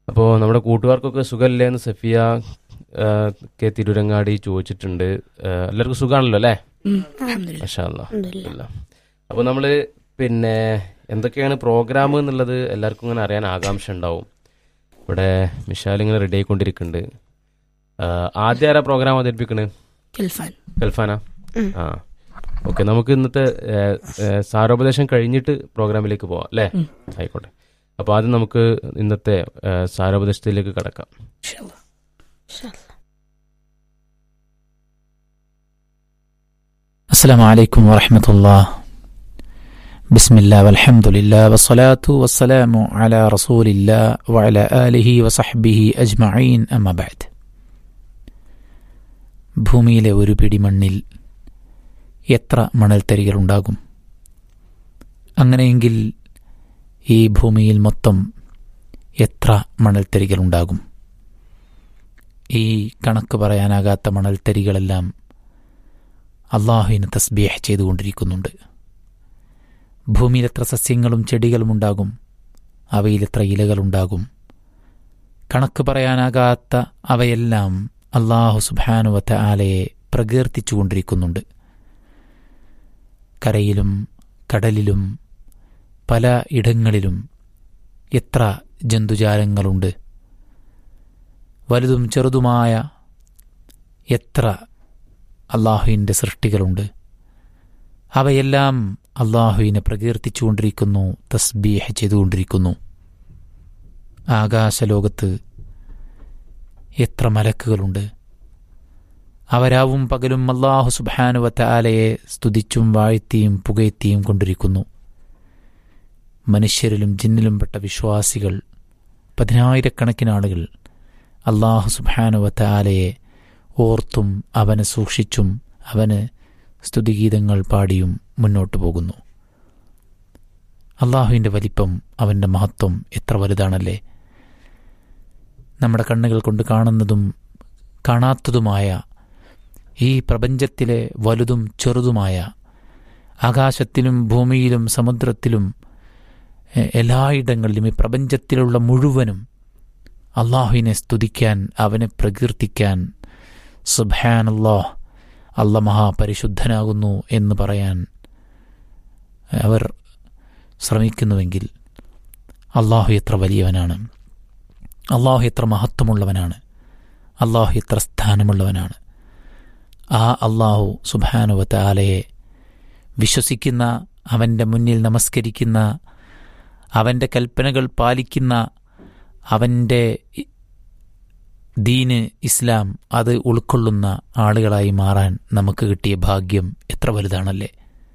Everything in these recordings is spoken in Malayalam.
അപ്പോൾ നമ്മുടെ കൂട്ടുകാർക്കൊക്കെ സുഖമല്ലേ എന്ന് സഫിയ ആ, കെ തിരുരങ്ങാടി ചോദിച്ചിട്ടുണ്ട് ആ, എല്ലാവർക്കും സുഖമാണല്ലോ അല്ലേ മഷാ അപ്പോൾ നമ്മൾ പിന്നെ എന്തൊക്കെയാണ് പ്രോഗ്രാം എന്നുള്ളത് എല്ലാവർക്കും ഇങ്ങനെ അറിയാൻ ആകാംക്ഷ ഉണ്ടാവും ഇവിടെ മിഷാൽ ഇങ്ങനെ റെഡി ആയിക്കൊണ്ടിരിക്കുന്നുണ്ട് ആ, ആദ്യം ആരാ പ്രോഗ്രാം അവതരിപ്പിക്കണത് ഗൾഫാൻ കൽഫാന ആ ഓക്കെ നമുക്ക് ഇന്നത്തെ ഏ, ഏ, സാരോപദേശം കഴിഞ്ഞിട്ട് പ്രോഗ്രാമിലേക്ക് പോവാം അല്ലേ ആയിക്കോട്ടെ അപ്പോൾ ആദ്യം നമുക്ക് ഇന്നത്തെ ഏ, സാരോപദേശത്തിലേക്ക് കടക്കാം ഇൻഷാല്ലാ. السلام عليكم ورحمة الله بسم الله والحمد لله والصلاة والسلام على رسول الله وعلى آله وصحبه أجمعين أما بعد ഭൂമിയിലെ ഒരു പിടി മണ്ണിൽ എത്ര മണൽത്തരികളുണ്ടാകും അങ്ങനെയെങ്കിൽ ഈ ഭൂമിയിൽ മൊത്തം എത്ര മണൽത്തരികളുണ്ടാകും ഈ കണക്ക് പറയാനാകാത്ത മണൽത്തരികളെല്ലാം അള്ളാഹുവിന് തസ്ബീഹ് ചെയ്തുകൊണ്ടിരിക്കുന്നുണ്ട് ഭൂമിയിൽ എത്ര സസ്യങ്ങളും ചെടികളും ഉണ്ടാകും അവയിൽ എത്ര ഇലകളുണ്ടാകും കണക്ക് പറയാനാകാത്ത അവയെല്ലാം അള്ളാഹു സുബാനുവത്ത ആലയെ പ്രകീർത്തിച്ചുകൊണ്ടിരിക്കുന്നുണ്ട് കരയിലും കടലിലും പല ഇടങ്ങളിലും എത്ര ജന്തുജാലങ്ങളുണ്ട് വലുതും ചെറുതുമായ എത്ര അള്ളാഹുവിൻ്റെ സൃഷ്ടികളുണ്ട് അവയെല്ലാം അള്ളാഹുവിനെ പ്രകീർത്തിച്ചുകൊണ്ടിരിക്കുന്നു തസ്ബീഹ് ചെയ്തുകൊണ്ടിരിക്കുന്നു ആകാശലോകത്ത് എത്ര മലക്കുകളുണ്ട് അവരാവും പകലും അള്ളാഹു സുബാനുവത്ത ആലയെ സ്തുതിച്ചും വാഴ്ത്തിയും പുകഴ്ത്തിയും കൊണ്ടിരിക്കുന്നു മനുഷ്യരിലും ജിന്നിലും പെട്ട വിശ്വാസികൾ പതിനായിരക്കണക്കിന് ആളുകൾ അള്ളാഹു സുബാനുവത്ത ആലയെ ഓർത്തും അവനെ സൂക്ഷിച്ചും അവന് സ്തുതിഗീതങ്ങൾ പാടിയും മുന്നോട്ടു പോകുന്നു അള്ളാഹുവിൻ്റെ വലിപ്പം അവൻ്റെ മഹത്വം എത്ര വലുതാണല്ലേ നമ്മുടെ കണ്ണുകൾ കൊണ്ട് കാണുന്നതും കാണാത്തതുമായ ഈ പ്രപഞ്ചത്തിലെ വലുതും ചെറുതുമായ ആകാശത്തിലും ഭൂമിയിലും സമുദ്രത്തിലും എ- എല്ലായിടങ്ങളിലും ഈ പ്രപഞ്ചത്തിലുള്ള മുഴുവനും അള്ളാഹുവിനെ സ്തുതിക്കാൻ അവനെ പ്രകീർത്തിക്കാൻ സുബാനല്ലാഹ് അല്ല മഹാപരിശുദ്ധനാകുന്നു എന്ന് പറയാൻ അവർ ശ്രമിക്കുന്നുവെങ്കിൽ അള്ളാഹു എത്ര വലിയവനാണ് അള്ളാഹു എത്ര മഹത്വമുള്ളവനാണ് അള്ളാഹു എത്ര സ്ഥാനമുള്ളവനാണ് ആ അള്ളാഹു സുബാനുവത്ത ആലയെ വിശ്വസിക്കുന്ന അവൻ്റെ മുന്നിൽ നമസ്കരിക്കുന്ന അവൻ്റെ കൽപ്പനകൾ പാലിക്കുന്ന അവൻ്റെ ഇ- ദീന് ഇസ്ലാം അത് ഉൾക്കൊള്ളുന്ന ആളുകളായി മാറാൻ നമുക്ക് കിട്ടിയ ഭാഗ്യം എത്ര വലുതാണല്ലേ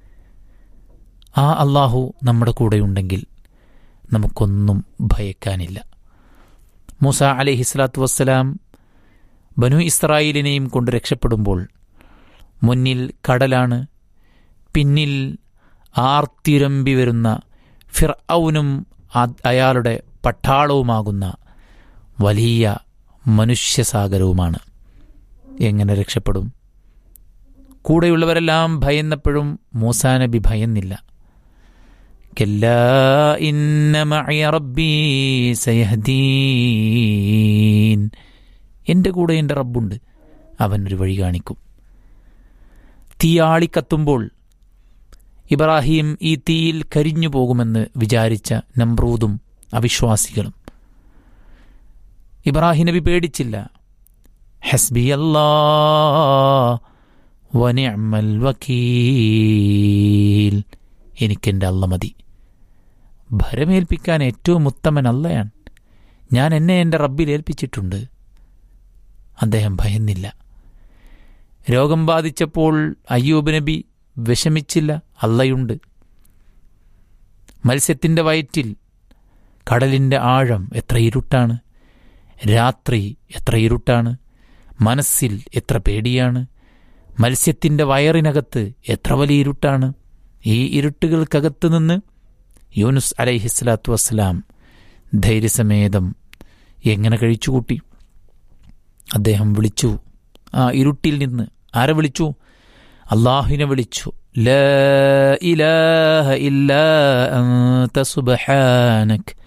ആ അള്ളാഹു നമ്മുടെ കൂടെയുണ്ടെങ്കിൽ നമുക്കൊന്നും ഭയക്കാനില്ല മൂസ അലൈഹി സ്വലാത്തു വസ്സലാം ബനു ഇസ്രായേലിനെയും കൊണ്ട് രക്ഷപ്പെടുമ്പോൾ മുന്നിൽ കടലാണ് പിന്നിൽ ആർത്തിരമ്പി വരുന്ന ഫിർ അയാളുടെ പട്ടാളവുമാകുന്ന വലിയ മനുഷ്യസാഗരവുമാണ് എങ്ങനെ രക്ഷപ്പെടും കൂടെയുള്ളവരെല്ലാം ഭയന്നപ്പോഴും മൂസാ നബി ഭയന്നില്ല കല്ലാ ഇന്ന മഅയ റബ്ബീ സയഹ്ദീൻ എൻ്റെ കൂടെ എൻ്റെ റബ്ബുണ്ട് അവൻ ഒരു വഴി കാണിക്കും തീയാളിക്കത്തുമ്പോൾ ഇബ്രാഹിം ഈ തീയിൽ കരിഞ്ഞു പോകുമെന്ന് വിചാരിച്ച നമ്രൂദും അവിശ്വാസികളും ഇബ്രാഹിം നബി പേടിച്ചില്ല ഹസ്ബി അല്ലാ വനിഅമൽ വക്കീൽ എനിക്കെൻ്റെ അല്ല മതി ഭരമേൽപ്പിക്കാൻ ഏറ്റവും ഉത്തമൻ അല്ലയാണ് ഞാൻ എന്നെ എൻ്റെ റബ്ബിൽ ഏൽപ്പിച്ചിട്ടുണ്ട് അദ്ദേഹം ഭയന്നില്ല രോഗം ബാധിച്ചപ്പോൾ അയ്യൂബ് നബി വിഷമിച്ചില്ല അല്ലയുണ്ട് മത്സ്യത്തിൻ്റെ വയറ്റിൽ കടലിൻ്റെ ആഴം എത്ര ഇരുട്ടാണ് രാത്രി എത്ര ഇരുട്ടാണ് മനസ്സിൽ എത്ര പേടിയാണ് മത്സ്യത്തിൻ്റെ വയറിനകത്ത് എത്ര വലിയ ഇരുട്ടാണ് ഈ ഇരുട്ടുകൾക്കകത്ത് നിന്ന് യൂനുസ് അലൈഹിസ്ലാത്തു വസ്സലാം ധൈര്യസമേതം എങ്ങനെ കഴിച്ചുകൂട്ടി അദ്ദേഹം വിളിച്ചു ആ ഇരുട്ടിൽ നിന്ന് ആരെ വിളിച്ചു അള്ളാഹുവിനെ വിളിച്ചു لا إله إلا أنت سبحانك